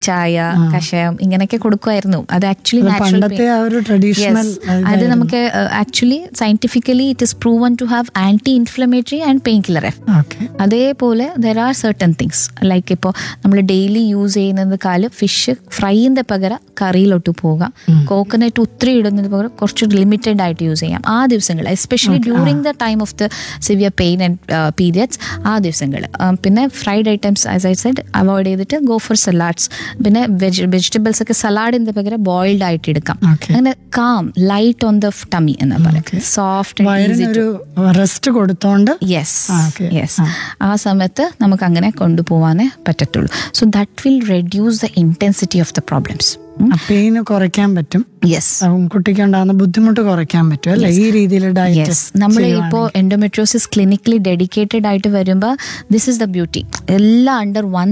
ചായ കഷായം ഇങ്ങനെയൊക്കെ കൊടുക്കുമായിരുന്നു അത് ആക്ച്വലി അത് നാച്ചുറൽ പണ്ടത്തെ ആ ഒരു ട്രഡീഷണൽ അത് നമുക്ക് actually scientifically it is proven to have anti inflammatory and pain killer effect okay അതേപോലെ there are certain things like ഇപ്പോൾ നമ്മൾ ഡെയിലി യൂസ് ചെയ്യുന്നത് കാല് ഫിഷ് ഫ്രൈൻ്റെ പകരം കറിയിലോട്ട് പോകാം കോക്കനട്ട് ഒത്തിരി ഇടുന്നത് പകരം കുറച്ച് ലിമിറ്റഡ് ആയിട്ട് യൂസ് ചെയ്യാം ആ ദിവസങ്ങൾ especially during the time of the severe pain and periods ആ ദിവസങ്ങൾ പിന്നെ fried items as I said avoid ചെയ്തിട്ട് ഗോ ഫോർ സലാഡ്സ് പിന്നെ വെജ് വെജിറ്റബിൾസ് ഒക്കെ സലാഡിന്റെ പകരം ബോയിൽഡ് ആയിട്ട് എടുക്കാം Okay. അങ്ങനെ calm light on the tummy എന്ന് പറയാം സോഫ്റ്റ് ആൻഡ് ഈസി വയറിനൊരു റെസ്റ്റ് കൊടുത്തോണ്ട് യെസ് ആ, okay. യെസ് ആ സമയത്ത് നമുക്ക് അങ്ങനെ കൊണ്ടുപോകാനേ പറ്റത്തുള്ളൂ so that will reduce the intensity of the problems pain കുറയ്ക്കാൻ പറ്റും യെസ് ഉം, കുട്ടിക്ക് ഉണ്ടാകുന്ന ബുദ്ധിമുട്ട് കുറയ്ക്കാൻ പറ്റും അല്ലെ ഈ രീതിയിൽ ഡയറ്റ് യെസ് നമ്മൾ ഇപ്പോൾ എൻഡോമെട്രോസിസ് ക്ലിനിക്കലി ഡെഡിക്കേറ്റഡ് ആയിട്ട് വരുമ്പോൾ ദിസ് ഇസ് ദ ബ്യൂട്ടി എല്ലാം under one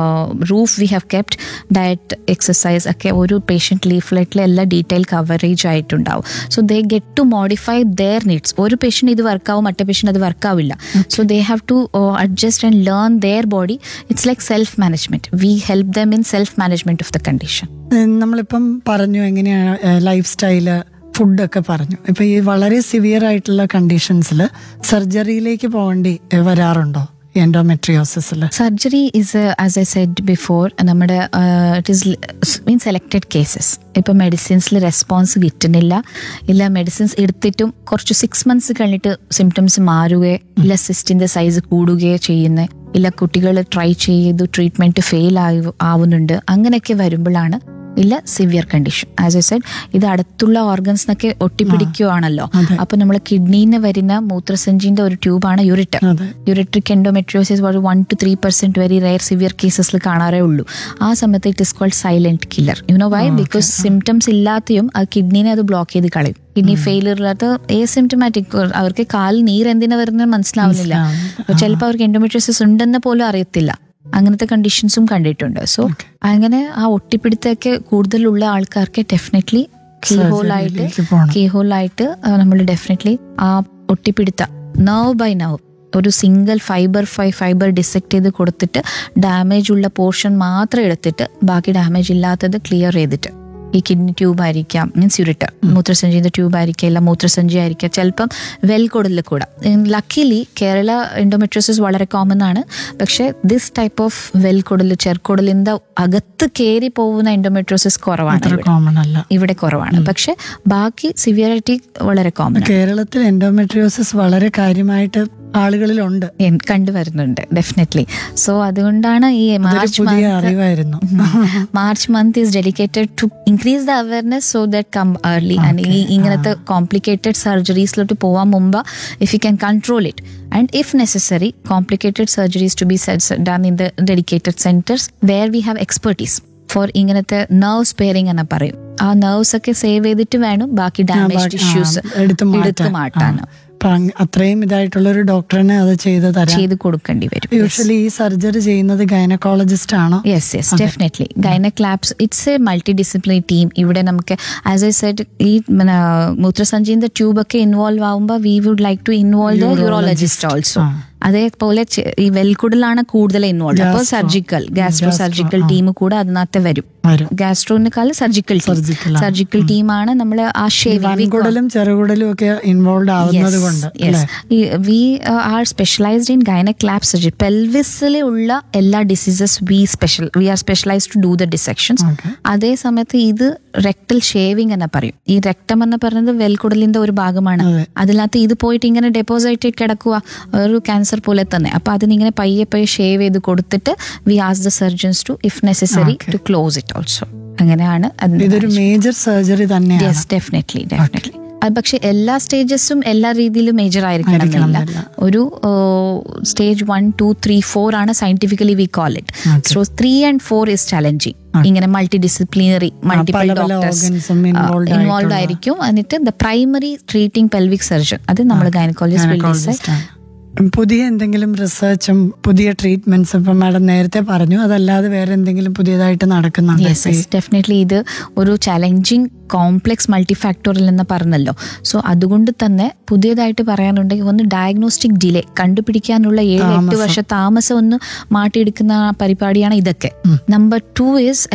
roof we have kept diet exercise ഒക്കെ ഒരു പേഷ്യൻറ്റ് ലീഫ്ലെറ്റിൽ എല്ലാം ഡീറ്റെയിൽ കവറേജ് ആയിട്ടുണ്ടാവും so they get to modify their needs ഒരു പേഷ്യൻ്റ് ഇത് വർക്കാവും മറ്റേ പേഷ്യൻ്റ് അത് വർക്കാവില്ല so they have to adjust and learn their body it's like self management we help them in self management of the condition നമ്മളിപ്പം പറഞ്ഞു എങ്ങനെയാണ് life style ഫുഡൊക്കെ പറഞ്ഞു ഇപ്പൊ ഈ വളരെ സിവിയർ ആയിട്ടുള്ള കണ്ടീഷൻസിൽ സർജറിയിലേക്ക് പോകേണ്ടി ഏ, വരാറുണ്ടോ എൻഡോമെട്രിയോസിസിൽ surgery is as I said before നമ്മുടെ it is mean selected cases ഇപ്പം മെഡിസിൻസിൽ റെസ്പോൺസ് കിട്ടുന്നില്ല ഇല്ല മെഡിസിൻസ് എടുത്തിട്ടും കുറച്ച് സിക്സ് മന്ത്സ് കഴിഞ്ഞിട്ട് സിംറ്റംസ് മാറുകയോ ഇല്ല സിസ്റ്റിന്റെ സൈസ് കൂടുകയോ ചെയ്യുന്നത് ഇല്ല കുട്ടികൾ ട്രൈ ചെയ്തു ട്രീറ്റ്മെന്റ് ഫെയിൽ ആവുന്നുണ്ട് അങ്ങനെയൊക്കെ വരുമ്പോഴാണ് ഇല്ല severe condition as I said ഇത് അടുത്തുള്ള ഓർഗൻസ് എന്നൊക്കെ ഒട്ടിപ്പിടിക്കുകയാണല്ലോ അപ്പൊ നമ്മൾ കിഡ്നിന്ന് വരുന്ന മൂത്രസഞ്ചിന്റെ ഒരു ട്യൂബാണ് യൂറിറ്റർ അതെ യൂറിട്രിക് എൻഡോമെട്രിയോസിസ് ഒരു one two three percent very rare severe കേസസിൽ കാണാറേ ഉള്ളൂ ആ സമയത്ത് it is called silent killer you know why because symptoms ഇല്ലാതെയും ആ കിഡ്നിനെ അത് ബ്ലോക്ക് ചെയ്ത് കളയും കിഡ്നി ഫെയിലിയർ ഇല്ലാത്ത എ സിംറ്റമാറ്റിക് അവർക്ക് കാലിൽ നീര് എന്തിനാ വരുന്നത് മനസ്സിലാവുന്നില്ല ചിലപ്പോൾ അവർക്ക് എൻഡോമെട്രിയോസിസ് ഉണ്ടെന്ന് പോലും അറിയത്തില്ല അങ്ങനത്തെ കണ്ടീഷൻസും കണ്ടിട്ടുണ്ട് സോ അങ്ങനെ ആ ഒട്ടിപ്പിടുത്തൊക്കെ കൂടുതലുള്ള ആൾക്കാർക്ക് ഡെഫിനറ്റ്ലി കീഹോളായിട്ട് സർജറിയിലേക്ക് പോകണം കീഹോളായിട്ട് നമ്മൾ ഡെഫിനറ്റ്ലി ആ ഒട്ടിപ്പിടുത്ത നർവ് ബൈ നർവ് ഒരു സിംഗിൾ ഫൈബർ ഫൈ ഫൈബർ ഡിസെക്ട് ചെയ്ത് കൊടുത്തിട്ട് ഡാമേജ് ഉള്ള പോർഷൻ മാത്രം എടുത്തിട്ട് ബാക്കി ഡാമേജ് ഇല്ലാത്തത് ക്ലിയർ ചെയ്തിട്ട് ഈ കിഡ്നി ട്യൂബ് ആയിരിക്കാം മീൻസ് യൂരിറ്റർ മൂത്രസഞ്ചിയുടെ ട്യൂബ് ആയിരിക്കാം ഇല്ല മൂത്രസഞ്ചി ആയിരിക്കാം ചിലപ്പം വെൽ കുടലിൽ കൂടെ ലക്കിലി കേരള എൻഡോമെട്രോസിസ് വളരെ കോമൺ ആണ് പക്ഷെ ദിസ് ടൈപ്പ് ഓഫ് വെൽ കുടൽ ചെറുകുടലിന്റെ അകത്ത് കയറി പോകുന്ന എൻഡോമെട്രോസിസ് കുറവാണ് അത്ര ഇവിടെ. കോമൺ അല്ല ഇവിടെ കുറവാണ് പക്ഷെ ബാക്കി സിവിയറിറ്റി വളരെ കോമൺ കേരളത്തിൽ എൻഡോമെട്രിയോസിസ് വളരെ കാര്യമായിട്ട് ആളുകളിലുണ്ട് കണ്ടുവരുന്നുണ്ട് ഡെഫിനറ്റ്ലി സോ അതുകൊണ്ടാണ് ഈ അതൊരു മാർച്ച് പുതിയ മന്ത് അറിവായിരുന്നു March month is dedicated to increase the awareness so that come early and ഈ ഇങ്ങനത്തെ കോംപ്ലിക്കേറ്റഡ് സർജറീസിലോട്ട് പോവാൻ മുമ്പ് if you can control it and if necessary complicated surgeries to be done in the dedicated centres where we have expertise for ഇങ്ങനത്തെ nerve sparing എന്ന് പറയും ആ nerves ഒക്കെ സേവ് ചെയ്തിട്ട് വേണം ബാക്കി ഡാമേജ് ബാക്കി- ടിഷ്യൂസ് ആ, എടുത്ത് എടുത്ത് മാറ്റാൻ. മാറ്റാൻ അപ്പൊ അങ്ങ് അത്രയും ഇതായിട്ടുള്ള ഒരു ഡോക്ടറിനെ അത് ചെയ്ത് തരാം ചെയ്ത് കൊടുക്കേണ്ടി വരും യൂഷ്വലി ഈ സർജറി ചെയ്യുന്നത് ഗൈനക്കോളജിസ്റ്റ് ആണോ yes yes definitely gynaec labs it's a multi disciplinary team ഇവിടെ നമുക്ക് ആസ് ഐ സെഡ് ഈ പിന്നെ, മൂത്രസഞ്ചിന്റെ ട്യൂബ് ഒക്കെ ഇൻവോൾവ് ആവുമ്പോൾ we would like to involve the urologist also അതേപോലെ ചെ- ഈ വെൽക്കുടലാണ് കൂടുതൽ ഇൻവോൾവ് അപ്പോൾ Gastro. Surgical gastro surgical team കൂടെ അതിനകത്ത് വരും വരും ഗാസ്ട്രോനേക്കാൾ സർജിക്കൽ Surgical ആണ്. സർജിക്കൽ ടീമാണ് നമ്മൾ ആ ഷേവിംഗ് വൻകുടലും ചെറുകുടലും ഒക്കെ ഇൻവോൾവ് ആവുന്നത് കൊണ്ട് അല്ലേ we are specialised in gynaec lab surgery പെൽവിസിലെ ഉള്ള എല്ലാ diseases we special we are specialised to do the dissections Okay. അതേ സമയത്ത് ഇത് റെക്ടൽ ഷേവിംഗ് എന്ന് പറയും ഈ രക്തം എന്ന് പറയുന്നത് വെൽക്കുടലിന്റെ ഒരു ഭാഗമാണ് അതെ. അതിനകത്ത് ഇത് പോയിട്ട് ഇങ്ങനെ ഡെപ്പോസിറ്റ് കിടക്കുക ഒരു ക്യാൻസർ പോലെ തന്നെ അപ്പൊ അതിനിങ്ങനെ പയ്യെ പയ്യെ ഷേവ് ചെയ്ത് കൊടുത്തിട്ട് we as the surgeons to if necessary to close it also അങ്ങനെയാണ് അതിന്റെ ഇതൊരു മേജർ സർജറി തന്നെയാണ് യെസ് ഡെഫിനറ്റ്ലി ഡെഫിനറ്റ്ലി പക്ഷെ എല്ലാ സ്റ്റേജസും എല്ലാ രീതിയിലും മേജർ ആയിരിക്കണമെന്നില്ല ആയിരിക്കണമെന്നില്ല. ഒരു stage one two three four ആണ് scientifically we call it Okay. So three and four is challenging ഇങ്ങനെ മൾട്ടി ഡിസിപ്ലിനറി മൾട്ടിപ്പിൾ പല പല ഡോക്ടേഴ്സ് organs ഉം involved ഇൻവോൾവ് ആയിട്ടുള്ള- ആയിരിക്കും എന്നിട്ട് the primary treating pelvic surgeon അത് നമ്മൾ ഗൈനക്കോളജിസ്റ്റ് വിൽ ഡിസൈഡ് Gynecologist ആണ്. പുതിയ എന്തെങ്കിലും റിസർച്ചും പുതിയ ട്രീറ്റ്മെന്റ്സും ഇപ്പൊ മാഡം നേരത്തെ പറഞ്ഞു അതല്ലാതെ വേറെ എന്തെങ്കിലും പുതിയതായിട്ട് നടക്കുന്നുണ്ട് യെസ് യെസ് ഡെഫിനറ്റ്ലി ഇത് ഒരു ചലഞ്ചിങ് കോംപ്ലെക്സ് മൾട്ടിഫാക്ടോറിൽ എന്ന് പറഞ്ഞല്ലോ സോ അതുകൊണ്ട് തന്നെ പുതിയതായിട്ട് പറയാനുണ്ടെങ്കിൽ ഒന്ന് ഡയഗ്നോസ്റ്റിക് ഡിലേ കണ്ടുപിടിക്കാനുള്ള ഏഴ് എട്ട് താമസം. വർഷ താമസം ഒന്ന് മാറ്റിയെടുക്കുന്ന പരിപാടിയാണ് ഇതൊക്കെ നമ്പർ ടു ഈസ്